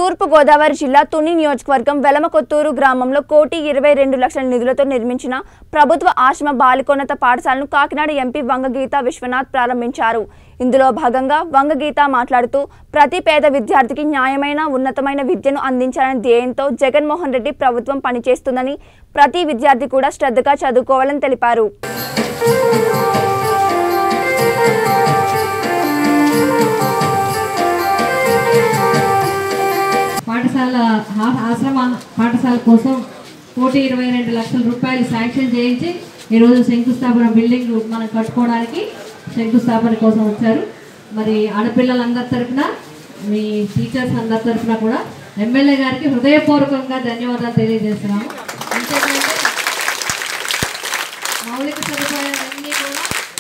తూర్పు గోదావరి జిల్లా తుని నియోజకవర్గం వెలమకొత్తూరు గ్రామంలో కోటి ఇరవై రెండు లక్షల నిధులతో నిర్మించిన ప్రభుత్వ ఆశ్రమ బాలికోన్నత పాఠశాలను కాకినాడ ఎంపీ వంగగీత విశ్వనాథ్ ప్రారంభించారు ఇందులో భాగంగా వంగగీత మాట్లాడుతూ ప్రతి పేద విద్యార్థికి న్యాయమైన ఉన్నతమైన విద్యను అందించాలనే ధ్యేయంతో జగన్మోహన్ రెడ్డి ప్రభుత్వం పనిచేస్తుందని ప్రతి విద్యార్థి కూడా శ్రద్ధగా చదువుకోవాలని తెలిపారు పాఠశాల ఆ- ఆశ్రమ పాఠశాల కోసం కోటి ఇరవై రెండు లక్షల రూపాయలు శాంక్షన్ చేయించి ఈరోజు శంకుస్థాపన బిల్డింగ్ మనం కట్టుకోవడానికి శంకుస్థాపన కోసం వచ్చారు మరి ఆడపిల్లలందరి తరఫున మీ టీచర్స్ అందరి తరఫున కూడా ఎమ్మెల్యే గారికి హృదయపూర్వకంగా ధన్యవాదాలు తెలియజేస్తున్నాము అంతేకాదు మౌలిక సదుపాయాలన్నీ కూడా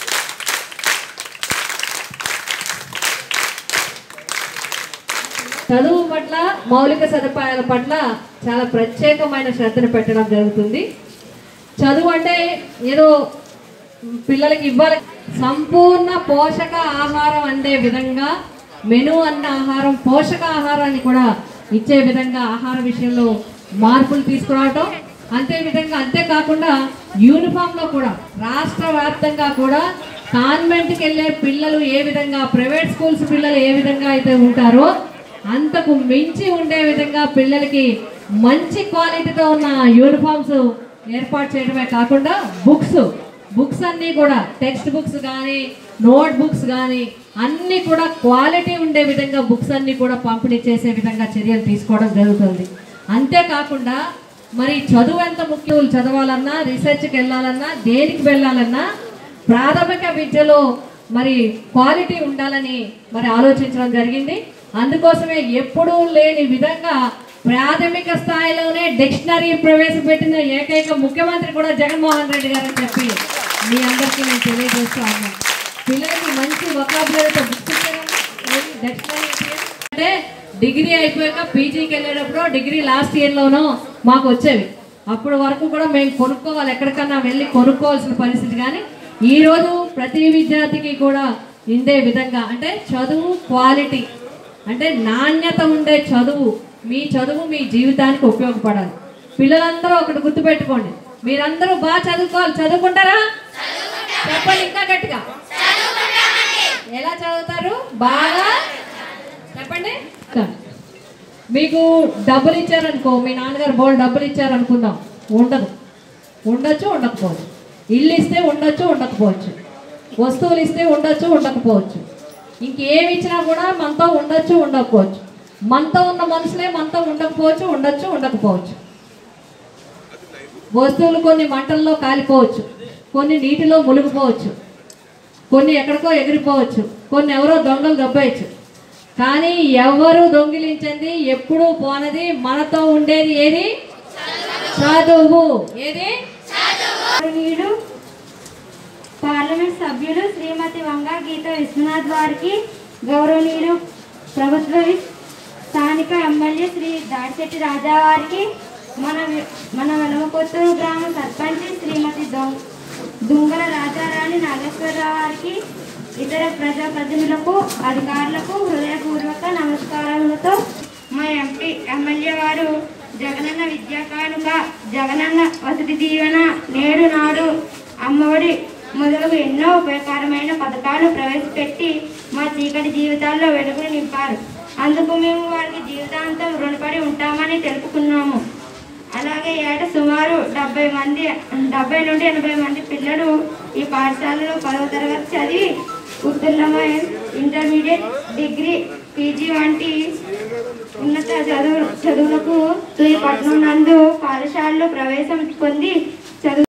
చదువు పట్ల మౌలిక సదుపాయాల పట్ల చాలా ప్రత్యేకమైన శ్రద్ధను పెట్టడం జరుగుతుంది చదువు అంటే ఏదో పిల్లలకి ఇవ్వాలి సంపూర్ణ పోషక ఆహారం అందే విధంగా మెను అన్న ఆహారం పోషక ఆహారాన్ని కూడా ఇచ్చే విధంగా ఆహార విషయంలో మార్పులు తీసుకురావటం అంతే విధంగా అంతేకాకుండా యూనిఫామ్లో కూడా రాష్ట్ర వ్యాప్తంగా కూడా కాన్వెంట్కి వెళ్ళే పిల్లలు ఏ విధంగా ప్రైవేట్ స్కూల్స్ పిల్లలు ఏ విధంగా అయితే ఉంటారో అంతకు మించి ఉండే విధంగా పిల్లలకి మంచి క్వాలిటీతో ఉన్న యూనిఫామ్స్ ఏర్పాటు చేయడమే కాకుండా బుక్స్ బుక్స్ అన్నీ కూడా టెక్స్ట్ బుక్స్ కానీ నోట్ బుక్స్ కానీ అన్నీ కూడా క్వాలిటీ ఉండే విధంగా బుక్స్ అన్నీ కూడా పంపిణీ చేసే విధంగా చర్యలు తీసుకోవడం జరుగుతుంది అంతేకాకుండా మరి చదువు ఎంత ముఖ్యం చదవాలన్నా రీసెర్చ్కి వెళ్ళాలన్నా దేనికి వెళ్ళాలన్నా ప్రాథమిక విద్యలో మరి క్వాలిటీ ఉండాలని మరి ఆలోచించడం జరిగింది అందుకోసమే ఎప్పుడూ లేని విధంగా ప్రాథమిక స్థాయిలోనే డిక్షనరీ ప్రవేశపెట్టిన ఏకైక ముఖ్యమంత్రి కూడా జగన్మోహన్ రెడ్డి గారు అని చెప్పి మీ అందరికీ నేను తెలియజేస్తూ ఉన్నాను పిల్లలకి మంచి వకాబులరీతో బుక్స్ డిక్షనరీ అంటే డిగ్రీ అయిపోయాక పీజీకి వెళ్ళేటప్పుడు డిగ్రీ లాస్ట్ ఇయర్లోనో మాకు వచ్చేవి అప్పటి వరకు కూడా మేము కొనుక్కోవాలి ఎక్కడికన్నా వెళ్ళి కొనుక్కోవాల్సిన పరిస్థితి కానీ ఈరోజు ప్రతి విద్యార్థికి కూడా ఇందే విధంగా అంటే చదువు క్వాలిటీ అంటే నాణ్యత ఉండే చదువు మీ చదువు మీ జీవితానికి ఉపయోగపడాలి పిల్లలందరూ ఒకటి గుర్తుపెట్టుకోండి మీరందరూ బాగా చదువుకోవాలి చదువుకుంటారా చెప్పండి ఇంకా గట్టిగా ఎలా చదువుతారు బాగా చెప్పండి మీకు డబ్బులు ఇచ్చారనుకో మీ నాన్నగారు బోల్ డబ్బులు ఇచ్చారనుకుందాం ఉండదు ఉండొచ్చు ఉండకపోవచ్చు ఇల్లు ఇస్తే ఉండొచ్చు ఉండకపోవచ్చు వస్తువులు ఇస్తే ఉండొచ్చు ఉండకపోవచ్చు ఇంకేమి ఇచ్చినా కూడా మనతో ఉండొచ్చు ఉండకపోవచ్చు మనతో ఉన్న మనుషులే మనతో ఉండకపోవచ్చు ఉండొచ్చు ఉండకపోవచ్చు వస్తువులు కొన్ని మంటల్లో కాలిపోవచ్చు కొన్ని నీటిలో మునిగిపోవచ్చు కొన్ని ఎక్కడికో ఎగిరిపోవచ్చు కొన్ని ఎవరో దొంగలు దొబ్బేయచ్చు కానీ ఎవరు దొంగిలించింది ఎప్పుడూ పోనది మనతో ఉండేది ఏది చదువు ఏది గౌరవనీయులు పార్లమెంట్ సభ్యులు శ్రీమతి వంగ గీత విశ్వనాథ్ వారికి గౌరవనీయులు ప్రభుత్వ విప్ స్థానిక ఎమ్మెల్యే శ్రీ దాడిశెట్టి రాజా వారికి మన వి- మన వెలమకొత్తూరు గ్రామ సర్పంచ్ శ్రీమతి దొం- దుంగల రాజారాణి నాగేశ్వరరావు వారికి ఇతర ప్రజాప్రతినిధులకు అధికారులకు హృదయపూర్వక నమస్కారములతో మా ఎంపీ ఎమ్మెల్యే వారు జగనన్న విద్యా కానుక జగనన్న వసతి దీవెన నేడు నాడు అమ్మఒడి మొదలగు ఎన్నో ఉపయోగకరమైన పథకాలు ప్రవేశపెట్టి మా చీకటి జీవితాల్లో వెలుగులు నింపారు అందుకు మేము వారికి జీవితాంతం రుణపడి ఉంటామని తెలుపుకున్నాము అలాగే ఏట సుమారు డెబ్బై మంది డెబ్బై నుండి ఎనభై మంది పిల్లలు ఈ పాఠశాలలో పదవ తరగతి చదివి ఉత్తీర్ణమై ఇంటర్మీడియట్ డిగ్రీ పీజీ వంటి ఉన్నత చదువు చదువులకు తుది పట్టణం నందు పాఠశాలలో ప్రవేశం పొంది చదువు